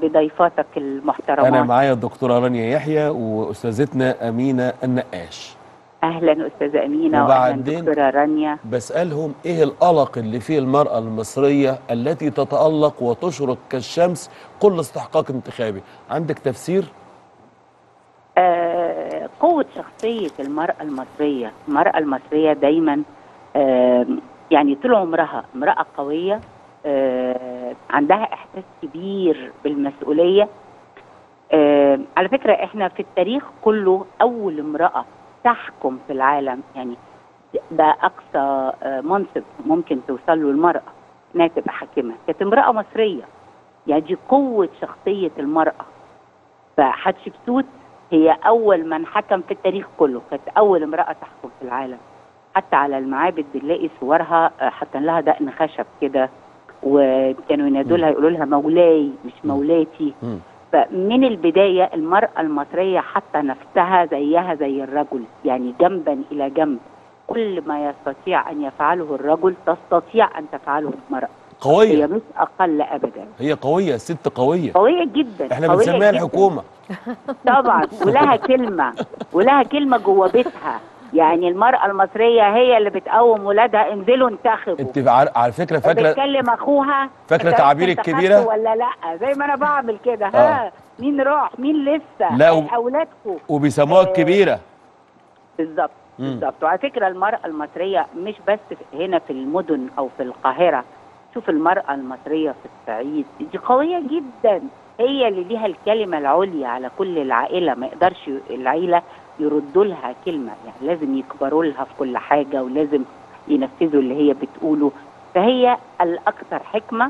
بضيفاتك المحترمات انا معايا الدكتوره رانيا يحيى واستاذتنا امينه النقاش اهلا استاذه امينه وبعدين- واهلا دكتوره رانيا بسالهم ايه القلق اللي فيه المراه المصريه التي تتالق وتشرق كالشمس كل استحقاق انتخابي عندك تفسير آه قوه شخصيه المراه المصريه المراه المصريه دايما آه يعني طول عمرها امراه قويه آه عندها احساس كبير بالمسؤوليه آه على فكره احنا في التاريخ كله اول امراه تحكم في العالم يعني ده اقصى آه، منصب ممكن توصل له المراه انها تبقى حاكمه كانت امراه مصريه يعني دي قوه شخصيه المراه فحتشبسوت هي اول من حكم في التاريخ كله كانت اول امراه تحكم في العالم حتى على المعابد بنلاقي صورها آه، حاطين لها دقن خشب كده وكانوا ينادوا لها يقولوا لها مولاي مش مولاتي مم. فمن البداية المرأة المصرية حتى نفسها زيها زي الرجل يعني جنبا إلى جنب كل ما يستطيع أن يفعله الرجل تستطيع أن تفعله المرأة هي قويه مش أقل أبدا هي قويه ست قويه قوية جدا احنا قوية بنسميها جداً. الحكومه طبعا ولها كلمة ولها كلمة جوه بيتها يعني المرأة المصرية هي اللي بتقوم ولادها انزلوا انتخبوا انت عار- على فكره فاكره بتكلم اخوها فاكرة أنت تعابير انتخبت الكبيرة؟ ولا لا زي ما انا بعمل كده ها مين راح مين لسه لا، و- اولادكم وبيسموها آه، الكبيره بالظبط مم. بالظبط وعلى فكره المراه المصريه مش بس في- هنا في المدن او في القاهره شوف المراه المصريه في الصعيد دي قويه جدا هي اللي ليها الكلمه العليا على كل العائله ما يقدرش العيله يردوا لها كلمه يعني لازم يكبروا لها في كل حاجه ولازم ينفذوا اللي هي بتقوله فهي الاكثر حكمه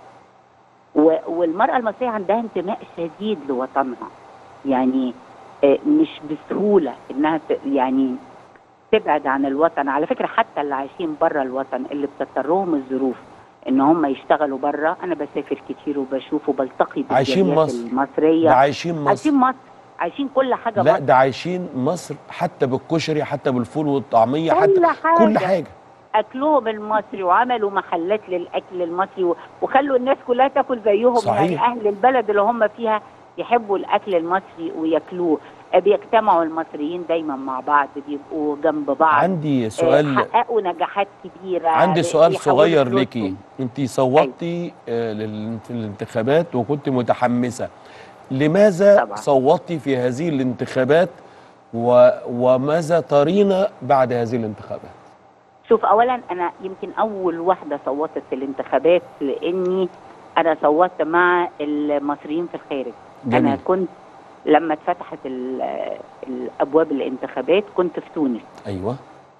و- والمراه المصريه عندها انتماء شديد لوطنها يعني آه، مش بسهوله انها ت- يعني تبعد عن الوطن على فكره حتى اللي عايشين بره الوطن اللي بتضطرهم الظروف ان هم يشتغلوا بره انا بسافر كتير وبشوف وبلتقي عايشين بالجاليات مصر. المصريه ده عايشين مصر عايشين مصر عايشين كل حاجه لا مصر ده عايشين مصر حتى بالكشري حتى بالفول والطعميه حتى كل حاجه كل حاجه اكلهم المصري وعملوا محلات للاكل المصري و- وخلوا الناس كلها تاكل زيهم صحيح. يعني اهل البلد اللي هم فيها يحبوا الاكل المصري وياكلوه بيجتمعوا المصريين دايما مع بعض بيبقوا جنب بعض عندي آه، سؤال حققوا نجاحات كبيره عندي بي- سؤال بيحولوا صغير فلوسهم. ليكي انت صوتي آه، لل- في الانتخابات وكنت متحمسه لماذا طبعا. صوتي في هذه الانتخابات و... وماذا ترين بعد هذه الانتخابات شوف اولا انا يمكن اول واحده صوتت في الانتخابات لاني انا صوتت مع المصريين في الخارج جميل. انا كنت لما اتفتحت ال- الابواب الانتخابات كنت في تونس ايوه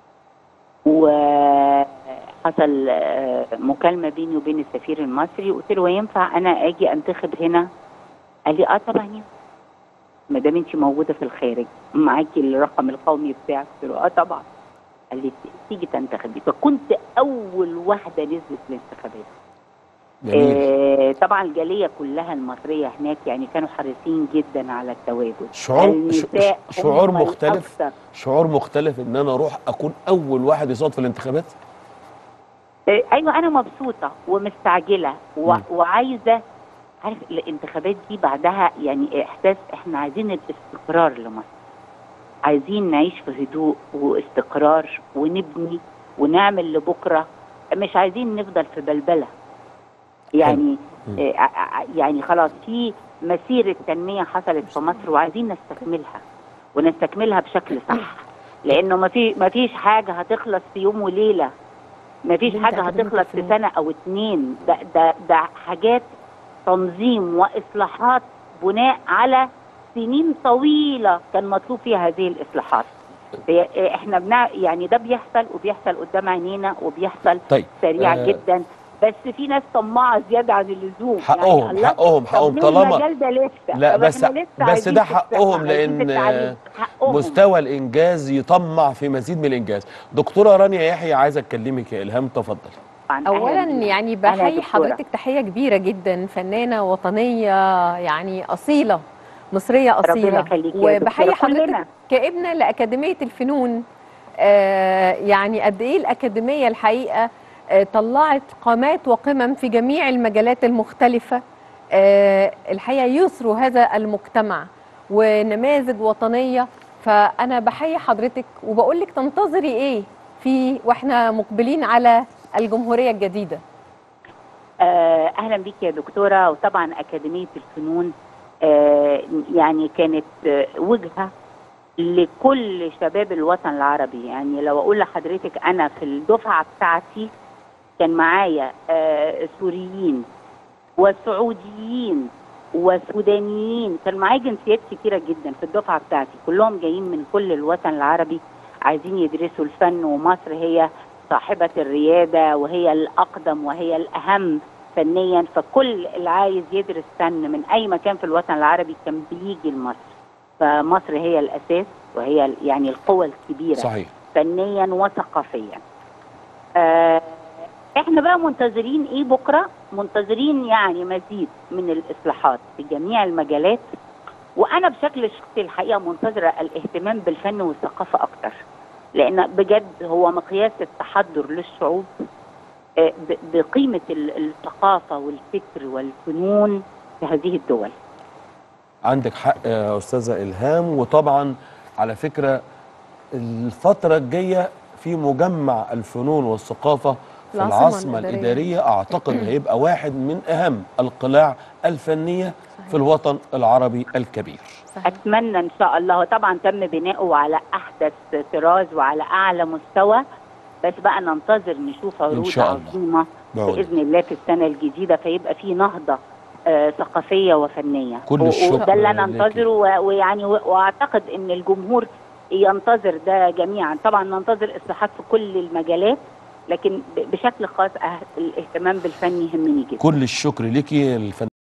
وحصل آه، مكالمه بيني وبين السفير المصري قلت له ينفع انا اجي انتخب هنا قال لي اه طبعا ينفع ما دام انت موجوده في الخارج معاكي الرقم القومي بتاعك قلت له اه طبعا قال لي تيجي تنتخبي فكنت اول واحده نزلت الانتخابات جميل آه طبعا الجاليه كلها المصريه هناك يعني كانوا حريصين جدا على التواجد شعور النساء ش- شعور هم مختلف الأكثر. شعور مختلف ان انا اروح اكون اول واحد يصوت في الانتخابات آه، ايوه انا مبسوطه ومستعجله و... مم. وعايزه عارف الانتخابات دي بعدها يعني احساس احنا عايزين الاستقرار لمصر عايزين نعيش في هدوء واستقرار ونبني ونعمل لبكره مش عايزين نفضل في بلبله يعني مم. آه، ع- ع- يعني خلاص في مسيره تنميه حصلت في مصر وعايزين نستكملها ونستكملها بشكل صح لانه ما في ما فيش حاجه هتخلص في يوم وليله ما فيش بنت حاجه أكاديمية هتخلص في الفنون. سنه او اتنين ده ده ده حاجات تنظيم واصلاحات بناء على سنين طويله كان مطلوب فيها هذه الاصلاحات هي- احنا بنع... يعني ده بيحصل وبيحصل قدام عينينا وبيحصل طيب سريع آه، جدا بس في ناس طماعه زياده عن اللزوم حقهم يعني الله- حقهم طب حقهم ليه طالما المجال ده لسه لا، طب بس- إحنا لسه بس عايزين ده في الصحة، حقهم عايزين في لأن التعليم. حقهم. مستوى الانجاز يطمع في مزيد من الانجاز دكتوره رانيا يحيى عايزه اكلمك يا الهام تفضل طبعاً. اولا أهلاً بيك. يعني أهلاً بحيي دكتورة. حضرتك تحيه كبيره جدا فنانه وطنيه يعني اصيله مصريه ربنا اصيله يخليكي يا وبحيي دكتورة. حضرتك كلنا. كابنه لاكاديميه الفنون آه يعني قد ايه الاكاديميه الحقيقه آه طلعت قامات وقمم في جميع المجالات المختلفه آه، الحقيقه يثروا هذا المجتمع ونماذج وطنيه فانا بحيي حضرتك وبقول لك تنتظري ايه في واحنا مقبلين على الجمهوريه الجديده آه، اهلا بيك يا دكتوره وطبعا اكاديميه الفنون آه، يعني كانت آه، وجهه لكل شباب الوطن العربي يعني لو اقول لحضرتك انا في الدفعه بتاعتي كان معايا آه، سوريين وسعوديين وسودانيين كان معايا جنسيات كتيره جدا في الدفعه بتاعتي كلهم جايين من كل الوطن العربي عايزين يدرسوا الفن ومصر هي صاحبه الرياده وهي الاقدم وهي الاهم فنيا فكل اللي عايز يدرس فن من اي مكان في الوطن العربي كان بيجي لمصر فمصر هي الاساس وهي يعني القوه الكبيره صحيح فنيا وثقافيا آه احنا بقى منتظرين ايه بكره منتظرين يعني مزيد من الاصلاحات في جميع المجالات وانا بشكل شخصي الحقيقه منتظره الاهتمام بالفن والثقافه اكتر لان بجد هو مقياس التحضر للشعوب آه، ب- بقيمه ال- الثقافه والفكر والفنون في هذه الدول عندك حق يا استاذه الهام وطبعا على فكره الفتره الجايه في مجمع الفنون والثقافه في العاصمة العاصمه الإدارية. الاداريه اعتقد هيبقى واحد من اهم القلاع الفنيه في الوطن العربي الكبير صحيح. اتمنى ان شاء الله طبعا تم بناؤه على احدث طراز وعلى اعلى مستوى بس بقى ننتظر نشوف عروض شاء الله. عظيمه بعود. باذن الله في السنه الجديده فيبقى في نهضه آه ثقافيه وفنيه كل و- الشكر وده اللي انا ليكي. انتظره و- ويعني و- واعتقد ان الجمهور ينتظر ده جميعا طبعا ننتظر اصلاحات في كل المجالات لكن ب- بشكل خاص أه- الاهتمام بالفن يهمني جدا كل الشكر ليكي الفن